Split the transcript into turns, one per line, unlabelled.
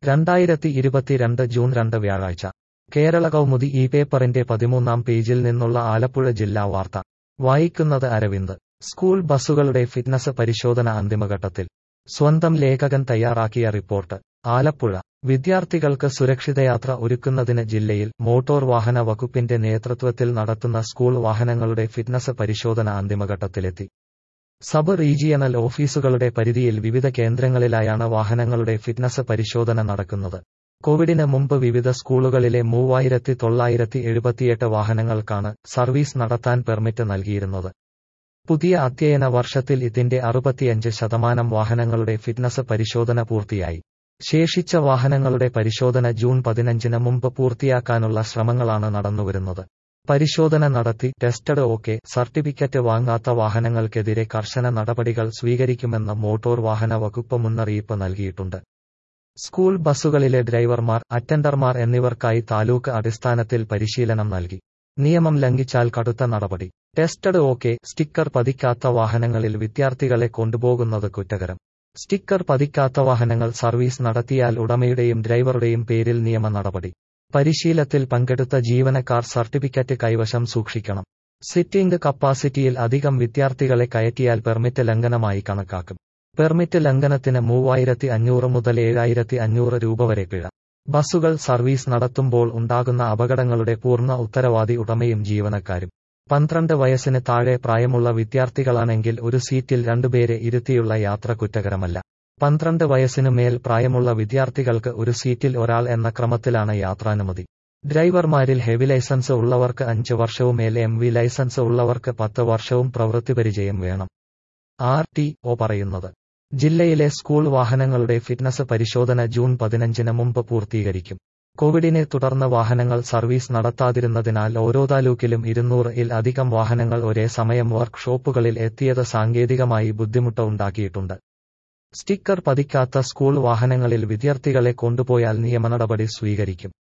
രണ്ടായിരത്തി ഇരുപത്തിരണ്ട് ജൂൺ രണ്ട് വ്യാഴാഴ്ച കേരള കൗമുദി ഈ പേപ്പറിന്റെ പതിമൂന്നാം പേജിൽ നിന്നുള്ള ആലപ്പുഴ ജില്ലാ വാർത്ത വായിക്കുന്നത് അരവിന്ദ് സ്കൂൾ ബസ്സുകളുടെ ഫിറ്റ്നസ് പരിശോധന അന്തിമഘട്ടത്തിൽ സ്വന്തം ലേഖകൻ തയ്യാറാക്കിയ റിപ്പോർട്ട് ആലപ്പുഴ വിദ്യാർത്ഥികൾക്ക് സുരക്ഷിതയാത്ര ഒരുക്കുന്നതിന് ജില്ലയിൽ മോട്ടോർ വാഹന വകുപ്പിന്റെ നേതൃത്വത്തിൽ നടത്തുന്ന സ്കൂൾ വാഹനങ്ങളുടെ ഫിറ്റ്നസ് പരിശോധന അന്തിമഘട്ടത്തിലെത്തി സബ് റീജിയണൽ ഓഫീസുകളുടെ പരിധിയിൽ വിവിധ കേന്ദ്രങ്ങളിലായാണ് വാഹനങ്ങളുടെ ഫിറ്റ്നസ് പരിശോധന നടക്കുന്നത് കോവിഡിന് മുമ്പ് വിവിധ സ്കൂളുകളിലെ മൂവായിരത്തി തൊള്ളായിരത്തി എഴുപത്തിയെട്ട് വാഹനങ്ങൾക്കാണ് സർവീസ് നടത്താൻ പെർമിറ്റ് നൽകിയിരുന്നത് പുതിയ അധ്യയന വർഷത്തിൽ ഇതിന്റെ അറുപത്തിയഞ്ച് ശതമാനം വാഹനങ്ങളുടെ ഫിറ്റ്നസ് പരിശോധന പൂർത്തിയായി ശേഷിച്ച വാഹനങ്ങളുടെ പരിശോധന ജൂൺ പതിനഞ്ചിന് മുമ്പ് പൂർത്തിയാക്കാനുള്ള ശ്രമങ്ങളാണ് നടന്നുവരുന്നത് പരിശോധന നടത്തി ടെസ്റ്റഡ് ഓക്കെ സർട്ടിഫിക്കറ്റ് വാങ്ങാത്ത വാഹനങ്ങൾക്കെതിരെ കർശന നടപടികൾ സ്വീകരിക്കുമെന്ന് മോട്ടോർ വാഹന വകുപ്പ് മുന്നറിയിപ്പ് നൽകിയിട്ടുണ്ട് സ്കൂൾ ബസ്സുകളിലെ ഡ്രൈവർമാർ അറ്റൻഡർമാർ എന്നിവർക്കായി താലൂക്ക് അടിസ്ഥാനത്തിൽ പരിശീലനം നൽകി നിയമം ലംഘിച്ചാൽ കടുത്ത നടപടി ടെസ്റ്റഡ് ഓക്കെ സ്റ്റിക്കർ പതിക്കാത്ത വാഹനങ്ങളിൽ വിദ്യാർത്ഥികളെ കൊണ്ടുപോകുന്നത് കുറ്റകരം സ്റ്റിക്കർ പതിക്കാത്ത വാഹനങ്ങൾ സർവീസ് നടത്തിയാൽ ഉടമയുടെയും ഡ്രൈവറുടെയും പേരിൽ നിയമ നടപടി പരിശീലത്തിൽ പങ്കെടുത്ത ജീവനക്കാർ സർട്ടിഫിക്കറ്റ് കൈവശം സൂക്ഷിക്കണം സിറ്റിംഗ് കപ്പാസിറ്റിയിൽ അധികം വിദ്യാർത്ഥികളെ കയറ്റിയാൽ പെർമിറ്റ് ലംഘനമായി കണക്കാക്കും പെർമിറ്റ് ലംഘനത്തിന് മൂവായിരത്തി അഞ്ഞൂറ് മുതൽ ഏഴായിരത്തി അഞ്ഞൂറ് രൂപ വരെ പിഴ ബസ്സുകൾ സർവീസ് നടത്തുമ്പോൾ ഉണ്ടാകുന്ന അപകടങ്ങളുടെ പൂർണ്ണ ഉത്തരവാദി ഉടമയും ജീവനക്കാരും പന്ത്രണ്ട് വയസ്സിന് താഴെ പ്രായമുള്ള വിദ്യാർത്ഥികളാണെങ്കിൽ ഒരു സീറ്റിൽ രണ്ടുപേരെ ഇരുത്തിയുള്ള യാത്ര കുറ്റകരമല്ല പന്ത്രണ്ട് വയസ്സിനു മേൽ പ്രായമുള്ള വിദ്യാർത്ഥികൾക്ക് ഒരു സീറ്റിൽ ഒരാൾ എന്ന ക്രമത്തിലാണ് യാത്രാനുമതി ഡ്രൈവർമാരിൽ ഹെവി ലൈസൻസ് ഉള്ളവർക്ക് അഞ്ച് വർഷവും എൽ എം വി ലൈസൻസ് ഉള്ളവർക്ക് പത്ത് വർഷവും പ്രവൃത്തി പരിചയം വേണം ആർ ടി ഒ പറയുന്നത് ജില്ലയിലെ സ്കൂൾ വാഹനങ്ങളുടെ ഫിറ്റ്നസ് പരിശോധന ജൂൺ പതിനഞ്ചിന് മുമ്പ് പൂർത്തീകരിക്കും കോവിഡിനെ തുടർന്ന് വാഹനങ്ങൾ സർവീസ് നടത്താതിരുന്നതിനാൽ ഓരോ താലൂക്കിലും ഇരുന്നൂറ് ഇൽ അധികം വാഹനങ്ങൾ ഒരേ സമയം വർക്ക്ഷോപ്പുകളിൽ എത്തിയത് സാങ്കേതികമായി ബുദ്ധിമുട്ട് ഉണ്ടാക്കിയിട്ടുണ്ട് സ്റ്റിക്കർ പതിക്കാത്ത സ്കൂൾ വാഹനങ്ങളിൽ വിദ്യാർത്ഥികളെ കൊണ്ടുപോയാൽ നിയമനടപടി സ്വീകരിക്കും